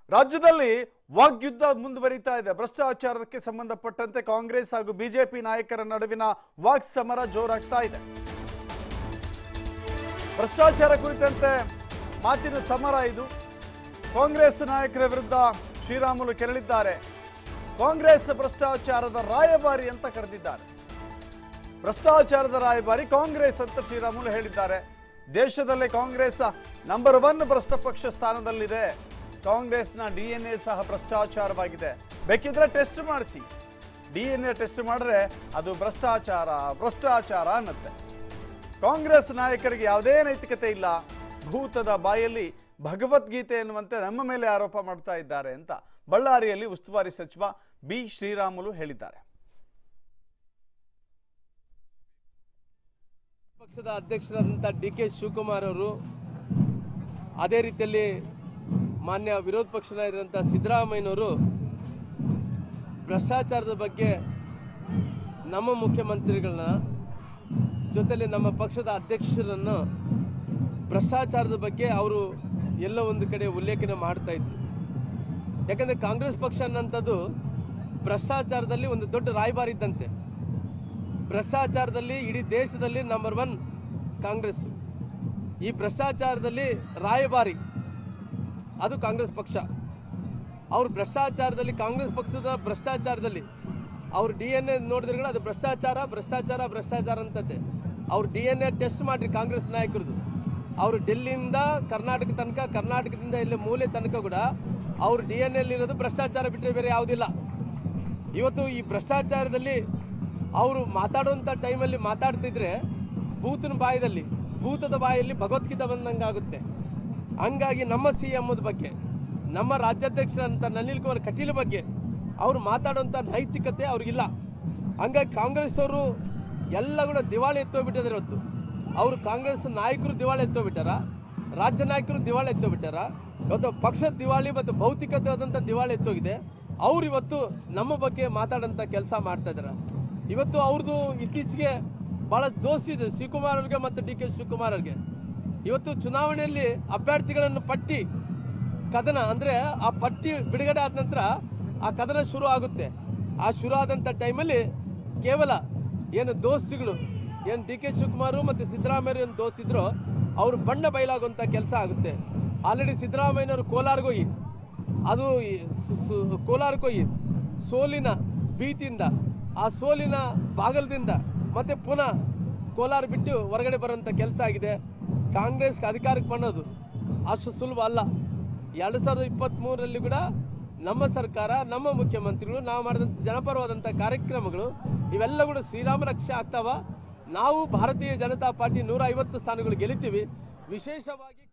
ರಾಜ್ಯದಲ್ಲಿ ವಾಗ್ಯುದ್ಧ ಮುಂದುವರಿತಾ ಇದೆ ಭ್ರಷ್ಟಾಚಾರಕ್ಕೆ ಸಂಬಂಧಪಟ್ಟಂತೆ ಕಾಂಗ್ರೆಸ್ ಹಾಗೂ ಬಿಜೆಪಿ ನಾಯಕರ ನಡುವಿನ ವಾಕ್ ಸಮರ ಜೋರಾಗ್ತಾ ಇದೆ ಭ್ರಷ್ಟಾಚಾರ ಕುರಿತಂತೆ ಮಾತಿನ ಸಮರ ಇದು ಕಾಂಗ್ರೆಸ್ ನಾಯಕರ ವಿರುದ್ಧ ಶ್ರೀರಾಮುಲು ಕೆರಳಿದ್ದಾರೆ ಕಾಂಗ್ರೆಸ್ ಭ್ರಷ್ಟಾಚಾರದ ರಾಯಭಾರಿ ಅಂತ ಕರೆದಿದ್ದಾರೆ ಭ್ರಷ್ಟಾಚಾರದ ರಾಯಭಾರಿ ಕಾಂಗ್ರೆಸ್ ಅಂತ ಶ್ರೀರಾಮುಲು ಹೇಳಿದ್ದಾರೆ ದೇಶದಲ್ಲೇ ಕಾಂಗ್ರೆಸ್ ನಂಬರ್ ಒನ್ ಭ್ರಷ್ಟ ಪಕ್ಷ ಸ್ಥಾನದಲ್ಲಿದೆ ಕಾಂಗ್ರೆಸ್ನ ಡಿ ಎನ್ ಎ ಸಹ ಭ್ರಷ್ಟಾಚಾರವಾಗಿದೆ ಬೇಕಿದ್ರೆ ಟೆಸ್ಟ್ ಮಾಡಿಸಿ ಡಿ ಎನ್ ಎ ಟೆಸ್ಟ್ ಮಾಡಿದ್ರೆ ಅದು ಭ್ರಷ್ಟಾಚಾರ ಭ್ರಷ್ಟಾಚಾರ ಅನ್ನತ್ತೆ ಕಾಂಗ್ರೆಸ್ ನಾಯಕರಿಗೆ ಯಾವುದೇ ನೈತಿಕತೆ ಇಲ್ಲ ಭೂತದ ಬಾಯಲ್ಲಿ ಭಗವದ್ಗೀತೆ ಎನ್ನುವಂತೆ ನಮ್ಮ ಮೇಲೆ ಆರೋಪ ಮಾಡ್ತಾ ಇದ್ದಾರೆ ಅಂತ ಬಳ್ಳಾರಿಯಲ್ಲಿ ಉಸ್ತುವಾರಿ ಸಚಿವ ಬಿ ಶ್ರೀರಾಮುಲು ಹೇಳಿದ್ದಾರೆ ಪಕ್ಷದ ಅಧ್ಯಕ್ಷರಾದಂಥ ಡಿ ಕೆ ಶಿವಕುಮಾರ್ ಅವರು ಅದೇ ರೀತಿಯಲ್ಲಿ ಮಾನ್ಯ ವಿರೋಧ ಪಕ್ಷ ನಾಯಕರಂಥ ಸಿದ್ದರಾಮಯ್ಯನವರು ಭ್ರಷ್ಟಾಚಾರದ ಬಗ್ಗೆ ನಮ್ಮ ಮುಖ್ಯಮಂತ್ರಿಗಳನ್ನ ಜೊತೆಲಿ ನಮ್ಮ ಪಕ್ಷದ ಅಧ್ಯಕ್ಷರನ್ನು ಭ್ರಷ್ಟಾಚಾರದ ಬಗ್ಗೆ ಅವರು ಎಲ್ಲೋ ಒಂದು ಕಡೆ ಉಲ್ಲೇಖನ ಮಾಡ್ತಾ ಇದ್ರು ಯಾಕಂದರೆ ಕಾಂಗ್ರೆಸ್ ಪಕ್ಷ ಅನ್ನೋಂಥದ್ದು ಭ್ರಷ್ಟಾಚಾರದಲ್ಲಿ ಒಂದು ದೊಡ್ಡ ರಾಯಭಾರಿ ಇದ್ದಂತೆ ಭ್ರಷ್ಟಾಚಾರದಲ್ಲಿ ಇಡೀ ದೇಶದಲ್ಲಿ ನಂಬರ್ ಒನ್ ಕಾಂಗ್ರೆಸ್ ಈ ಭ್ರಷ್ಟಾಚಾರದಲ್ಲಿ ರಾಯಭಾರಿ ಅದು ಕಾಂಗ್ರೆಸ್ ಪಕ್ಷ ಅವ್ರು ಭ್ರಷ್ಟಾಚಾರದಲ್ಲಿ ಕಾಂಗ್ರೆಸ್ ಪಕ್ಷದ ಭ್ರಷ್ಟಾಚಾರದಲ್ಲಿ ಅವ್ರು ಡಿ ಎನ್ ಎ ನೋಡಿದ್ರೆ ಕೂಡ ಅದು ಭ್ರಷ್ಟಾಚಾರ ಭ್ರಷ್ಟಾಚಾರ ಭ್ರಷ್ಟಾಚಾರ ಅಂತದ್ದೆ ಅವ್ರು ಡಿ ಎನ್ ಎ ಟೆಸ್ಟ್ ಮಾಡಿರಿ ಕಾಂಗ್ರೆಸ್ ನಾಯಕರದು ಅವರು ಡೆಲ್ಲಿಯಿಂದ ಕರ್ನಾಟಕ ತನಕ ಕರ್ನಾಟಕದಿಂದ ಇಲ್ಲಿ ಮೂಲೆ ತನಕ ಕೂಡ ಅವ್ರು ಡಿ ಎನ್ ಎಲ್ ಇರೋದು ಭ್ರಷ್ಟಾಚಾರ ಬಿಟ್ಟರೆ ಬೇರೆ ಯಾವುದಿಲ್ಲ ಇವತ್ತು ಈ ಭ್ರಷ್ಟಾಚಾರದಲ್ಲಿ ಅವರು ಮಾತಾಡುವಂಥ ಟೈಮಲ್ಲಿ ಮಾತಾಡ್ತಿದ್ರೆ ಭೂತನ ಬಾಯದಲ್ಲಿ ಭೂತದ ಬಾಯಲ್ಲಿ ಭಗವದ್ಗೀತೆ ಬಂದಂಗಾಗುತ್ತೆ ಹಂಗಾಗಿ ನಮ್ಮ ಸಿ ಎಮ್ಮದ ಬಗ್ಗೆ ನಮ್ಮ ರಾಜ್ಯಾಧ್ಯಕ್ಷರಂತ ನಳಿನ್ ಕುಮಾರ್ ಕಟೀಲ್ ಬಗ್ಗೆ ಅವರು ಮಾತಾಡುವಂಥ ನೈತಿಕತೆ ಅವ್ರಿಗಿಲ್ಲ ಹಂಗಾಗಿ ಕಾಂಗ್ರೆಸ್ ಅವರು ಎಲ್ಲ ಕೂಡ ದಿವಾಳಿ ಎತ್ತೋಗ್ಬಿಟ್ಟಿದ್ದಾರೆ ಇವತ್ತು ಅವರು ಕಾಂಗ್ರೆಸ್ ನಾಯಕರು ದಿವಾಳಿ ಎತ್ತೋಗ್ಬಿಟ್ಟಾರ ರಾಜ್ಯ ನಾಯಕರು ದಿವಾಳಿ ಎತ್ತೋಗ್ಬಿಟ್ಟಾರ ಇವತ್ತು ಪಕ್ಷದ ದಿವಾಳಿ ಮತ್ತು ಭೌತಿಕವಾದಂಥ ದಿವಾಳಿ ಎತ್ತೋಗಿದೆ ಅವ್ರು ಇವತ್ತು ನಮ್ಮ ಬಗ್ಗೆ ಮಾತಾಡೋಂಥ ಕೆಲಸ ಮಾಡ್ತಾ ಇದ್ದಾರೆ ಇವತ್ತು ಅವ್ರದ್ದು ಇತ್ತೀಚೆಗೆ ಭಾಳ ದೋಸ್ತಿ ಇದೆ ಶಿವಕುಮಾರ್ ಅವ್ರಿಗೆ ಮತ್ತು ಡಿ ಕೆ ಶಿವಕುಮಾರ್ ಅವ್ರಿಗೆ ಇವತ್ತು ಚುನಾವಣೆಯಲ್ಲಿ ಅಭ್ಯರ್ಥಿಗಳನ್ನು ಪಟ್ಟಿ ಕದನ ಅಂದರೆ ಆ ಪಟ್ಟಿ ಬಿಡುಗಡೆ ಆದ ನಂತರ ಆ ಕದನ ಶುರು ಆಗುತ್ತೆ ಆ ಶುರು ಆದಂಥ ಟೈಮಲ್ಲಿ ಕೇವಲ ಏನು ದೋಸ್ತಿಗಳು ಏನು ಡಿ ಕೆ ಶಿವಕುಮಾರ್ ಮತ್ತು ಸಿದ್ದರಾಮಯ್ಯ ಏನು ದೋಸ್ತಿದ್ರು ಅವರು ಬಣ್ಣ ಬಯಲಾಗುವಂಥ ಕೆಲಸ ಆಗುತ್ತೆ ಆಲ್ರೆಡಿ ಸಿದ್ದರಾಮಯ್ಯನವರು ಕೋಲಾರ್ಗೆ ಹೋಗಿ ಅದು ಈ ಸು- ಸು- ಕೋಲಾರಕ್ಕೆ ಹೋಗಿ ಸೋಲಿನ ಭೀತಿಯಿಂದ ಆ ಸೋಲಿನ ಬಾಗಲದಿಂದ ಮತ್ತೆ ಪುನಃ ಕೋಲಾರ ಬಿಟ್ಟು ಹೊರಗಡೆ ಬರೋಂಥ ಕೆಲಸ ಆಗಿದೆ ಕಾಂಗ್ರೆಸ್ಗೆ ಅಧಿಕಾರಕ್ಕೆ ಬನ್ನೋದು ಅಷ್ಟು ಸುಲಭ ಅಲ್ಲ ಎರಡು ಸಾವಿರದ ಇಪ್ಪತ್ತ್ಮೂರರಲ್ಲಿ ಕೂಡ ನಮ್ಮ ಸರ್ಕಾರ ನಮ್ಮ ಮುಖ್ಯಮಂತ್ರಿಗಳು ನಾವು ಮಾಡಿದಂಥ ಜನಪರವಾದಂಥ ಕಾರ್ಯಕ್ರಮಗಳು ಇವೆಲ್ಲ ಕೂಡ ಶ್ರೀರಾಮ ರಕ್ಷೆ ಆಗ್ತಾವ ನಾವು ಭಾರತೀಯ ಜನತಾ ಪಾರ್ಟಿ ನೂರ ಐವತ್ತು ಸ್ಥಾನಗಳು ಗೆಲ್ತೀವಿ ವಿಶೇಷವಾಗಿ